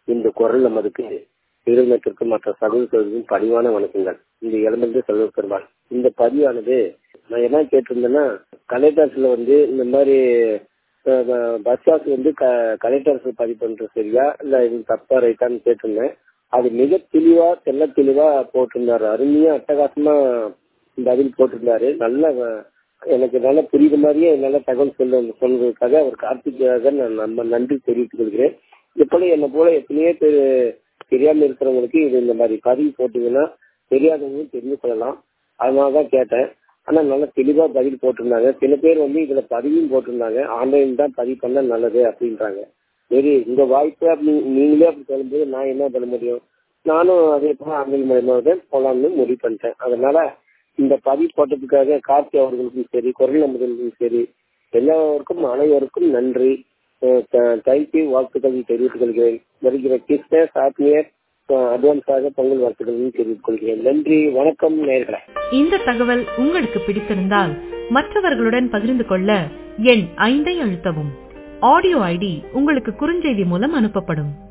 இந்த குரல் நமதுக்கு நிறுவனத்திற்கு மற்ற சகோதரர்களுக்கும் பணிவான வணக்கங்கள் இந்த இளமந்து செல்வ பெருமாள் இந்த பதிவானது நான் என்ன கேட்டிருந்தேன்னா கலெக்டர்ஸ்ல வந்து இந்த மாதிரி பஸ் பாஸ் வந்து கலெக்டர்ஸ் பதிவு பண்றது சரியா இல்ல இது தப்பா ரைட்டான்னு கேட்டிருந்தேன் அது மிக தெளிவா தெல்ல தெளிவா போட்டிருந்தாரு அருமையா அட்டகாசமா பதில் போட்டிருந்தாரு நல்ல எனக்கு நல்ல புரியுத மாதிரியே நல்ல தகவல் சொல்ல சொல்றதுக்காக அவர் கார்த்திகாக நான் நம்ம நன்றி தெரிவித்துக் கொள்கிறேன் எப்படி என்ன போல எத்தனையோ பேர் தெரியாம இருக்கிறவங்களுக்கு இது இந்த மாதிரி பதிவு போட்டீங்கன்னா தெரியாதவங்க தெரிஞ்சு கொள்ளலாம் அதனாலதான் கேட்டேன் ஆனா நல்லா தெளிவா பதில் போட்டிருந்தாங்க சில பேர் வந்து இதுல பதிவும் போட்டிருந்தாங்க ஆன்லைன் தான் பதிவு பண்ண நல்லது அப்படின்றாங்க சரி உங்க வாய்ப்பு அப்படி நீங்களே அப்படி சொல்லும்போது நான் என்ன பண்ண முடியும் நானும் அதே போல ஆன்லைன் மூலயமா தான் போலாம்னு முடிவு பண்ணிட்டேன் அதனால இந்த பதிவு போட்டதுக்காக கார்த்தி அவர்களுக்கும் சரி குரல் நம்பர்களுக்கும் சரி எல்லாருக்கும் அனைவருக்கும் நன்றி தேங்க்யூ வாழ்த்துக்கள் தெரிவித்துக் கொள்கிறேன் வருகிற கிறிஸ்டஸ் ஆத்மியர் அட்வான்ஸாக பொங்கல் வாழ்த்துக்களையும் தெரிவித்துக் கொள்கிறேன் நன்றி வணக்கம் நேர்களை இந்த தகவல் உங்களுக்கு பிடித்திருந்தால் மற்றவர்களுடன் பகிர்ந்து கொள்ள எண் ஐந்தை அழுத்தவும் ஆடியோ ஐடி உங்களுக்கு குறுஞ்செய்தி மூலம் அனுப்பப்படும்